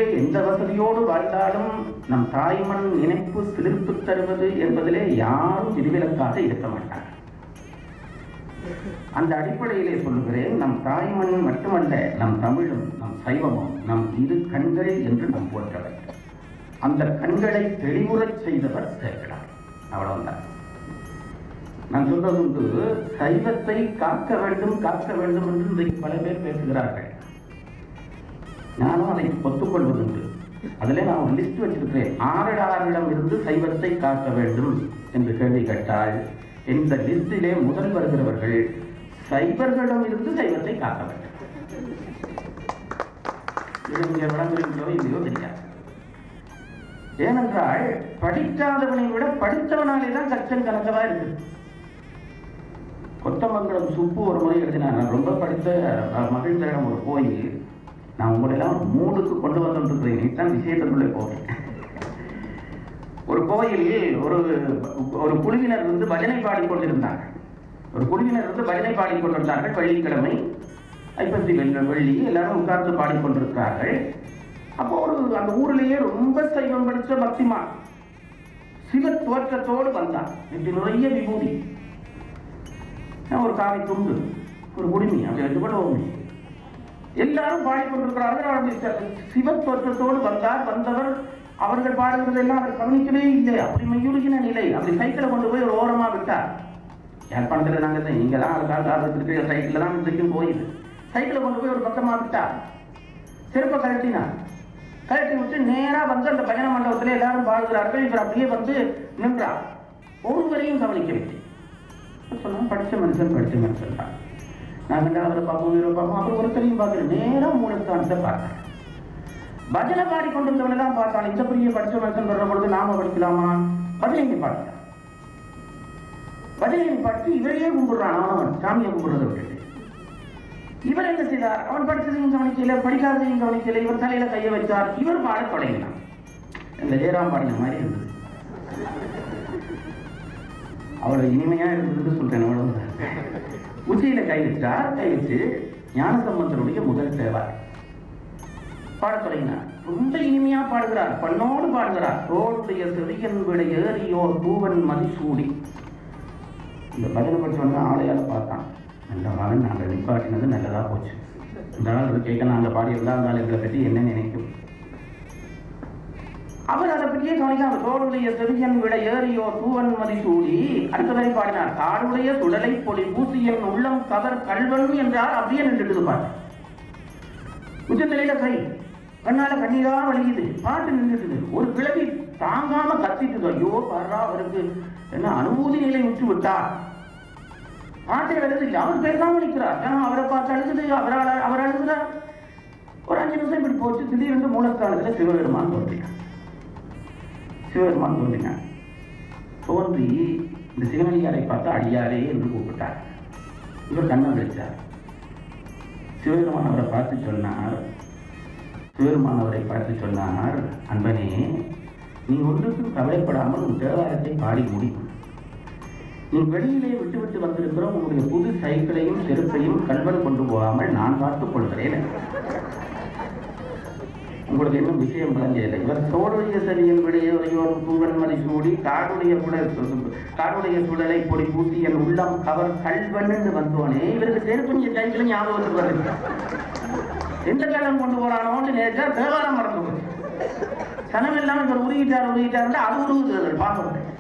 எந்த வசதியோடு வாழ்ந்தாலும் நம் தாய்மண் நினைப்பு சிலிர்ப்பு தருவது என்பதிலே யாரும் விதிவிலக்காக இருக்க மாட்டார் அந்த அடிப்படையிலே சொல்லுகிறேன் நம் தாய்மண் மட்டுமல்ல நம் தமிழும் நம் சைவமும் நம் இரு கண்கள் என்று நாம் போற்ற வேண்டும் அந்த கண்களை தெளிவுறச் செய்தவர் சேர்க்கிறார் அவ்வளவுதான் நான் சொல்றது உண்டு சைவத்தை காக்க வேண்டும் காக்க வேண்டும் என்று இன்றைக்கு பல பேர் பேசுகிறார்கள் நானும் அதை ஒத்துக்கொள்வதுண்டு அதிலே நான் ஒரு லிஸ்ட் வச்சிருக்கிறேன் ஆரடாரிடம் இருந்து சைவத்தை காக்க வேண்டும் என்று கேள்வி கேட்டால் இந்த லிஸ்டிலே முதல் வருகிறவர்கள் சைவர்களிடம் இருந்து சைவத்தை காக்க வேண்டும் இது நீங்க விளங்குறீங்களோ இல்லையோ தெரியாது ஏனென்றால் படிக்காதவனை விட படித்தவனாலே தான் கஷ்டம் கலக்கவா இருக்குது கொத்தமங்கலம் சுப்பு ஒரு முறை எழுதினார் நான் ரொம்ப படித்த அஹ், மகிழ்ந்தரிடம் ஒரு கோயில் நான் உங்களெல்லாம் மூடுக்கு கொண்டு வந்துருக்கிறேன் இதுதான் விஷயத்துக்குள்ளே போகிறேன் ஒரு கோயிலில் ஒரு ஒரு குழுவினர் வந்து பஜனை பாடிக்கொண்டிருந்தார்கள் ஒரு குழுவினர் வந்து பஜனை பாடிக்கொண்டிருந்தார்கள் வெள்ளிக்கிழமை ஐப்பசி வெள்ளி வெள்ளி எல்லாரும் உட்கார்ந்து பாடிக்கொண்டிருக்கிறார்கள் அப்போ ஒரு அந்த ஊரிலேயே ரொம்ப சைவம் படித்த பக்திமான் சிவ தோற்றத்தோடு வந்தான் இப்படி நிறைய விபூதி ஒரு காவி துண்டு ஒரு குடுமி அப்படி வச்சு கூட ஒண்ணு எல்லாரும் பாடிக்கொண்டிருக்கிறார்கள் அவருடைய சி- சிவ தோற்றத்தோடு வந்தார் வந்தவர் அவர்கள் பாடுகிறதெல்லாம் அவர் கவனிக்கவே இல்லை அப்படி மையுருகின நிலை அப்படி சைக்கிளை கொண்டு போய் ஒரு ஓரமா விட்டார் யாழ்ப்பாணத்தில் நாங்கள் தான் இங்கே தான் அதுக்காக இருக்கிற சைக்கிளில் தான் இன்றைக்கும் போயிது சைக்கிளை கொண்டு போய் ஒரு பக்கமா விட்டார் செருப்பை கழட்டினார் கழட்டி விட்டு நேரா வந்து அந்த பஜனை மண்டபத்தில் எல்லாரும் பாடுகிறார்கள் இவர் அப்படியே வந்து நின்றார் ஒருவரையும் கவனிக்கவில்லை சொன்னா படிச்ச மனுஷன் படிச்ச மனுஷன் தான் நான் கண்டா அவரை பார்ப்போம் இவரை பார்ப்போம் அப்புறம் ஒருத்தரையும் பார்க்கிறேன் நேரா மூலஸ்தானத்தை பார்த்தேன் பஜனை பாடிக்கொண்டிருந்தவனை தான் பார்த்தான் இந்த பெரிய படிச்ச மனுஷன் வர்ற பொழுது நாம படிக்கலாமா பஜனை பாடுறான் பஜனை பாட்டு இவரையே கும்பிடுறான் அவன் சாமியை கும்பிடுறதை விட்டுட்டு இவர் என்ன செய்தார் அவன் படித்ததையும் கவனிக்கல படிக்காததையும் கவனிக்கல இவர் தலையில கையை வைத்தார் இவர் பாடத் தொடங்கினான் இந்த ஜெயராம் பாடின மாதிரி இருந்தது அவ்வளவு இனிமையா இருந்ததுன்னு சொல்றேன் அவ்வளவுதான் உச்சியில கை வச்சார் கை வச்சு ஞானசம்பந்தருடைய முதல் தேவார் பாடத் தொடங்கினார் ரொம்ப இனிமையா பாடுகிறார் பண்ணோடு பாடுகிறார் தோளுடைய செவியன் விட ஏறியோர் பூவன் மதிசூடி இந்த பஜனை படிச்சவங்க ஆளையால பார்த்தான் நல்ல மகன் நாங்கள் நிப்பாட்டினது நல்லதா போச்சு இந்த ஆள் கேட்க நாங்கள் பாடியிருந்தா அந்த ஆள் எங்களை பற்றி என்ன நினைக்கும் அவர் அதை பற்றியே கவனிக்காம தோளுடைய செவியன் விட ஏறியோ தூவன் மதிசூடி அடுத்த வரை பாடினார் காடுடைய சுடலை பொடி பூசியன் உள்ளம் கவர் கல்வன் என்றார் அப்படியே நின்றுட்டு பாட்டு உச்சத்திலையில கை கண்ணால கண்ணீரா வலியுது பாட்டு நின்றுட்டு ஒரு கிழவி தாங்காம கத்திட்டு ஐயோ பாரா அவருக்கு என்ன அனுபூதி நிலை விட்டு விட்டார் பாட்டை எழுது இல்லை அவர் பேசாம நிற்கிறார் ஏன்னா அவரை பார்த்து அழுகுது அவரால் அவர் அழுகுறார் ஒரு அஞ்சு நிமிஷம் இப்படி போச்சு திடீர்னு மூலஸ்தானத்துல சிவபெருமான் தோன்றினார் சிவபெருமான் தோன்றினார் தோன்றி இந்த சிவனடியாரை பார்த்து அடியாரே என்று கூப்பிட்டார் இவர் கண்ணம் வச்சார் சிவபெருமான் அவரை பார்த்து சொன்னார் சிவபெருமான் அவரை பார்த்து சொன்னார் அன்பனே நீ ஒன்றுக்கும் கவலைப்படாமல் உன் தேவாரத்தை பாடி முடி நீ வெளியிலே விட்டு விட்டு வந்திருக்கிற உன்னுடைய புது சைக்கிளையும் செருப்பையும் கல்வன் கொண்டு போகாமல் நான் பார்த்துக் கொள்கிறேன் உங்களுக்கு இன்னும் விஷயம் விளங்கவில்லை இவர் தோடுடைய சரியன் விடையோரையோர் பூவன் மதி சூடி காடுடைய குடல் காடுடைய சுடலை பொடி பூசி என் உள்ளம் கவர் கல்வன்னு வந்தோனே இவருக்கு செருப்பு சைக்கிளும் ஞாபகத்துக்கு வருது எந்த காலம் கொண்டு போறானோன்னு நேற்று தேவாரம் மறந்து போச்சு கனவு இல்லாம இவர் உருகிட்டார் உருகிட்டார் அது உருகுது பார்க்கணும்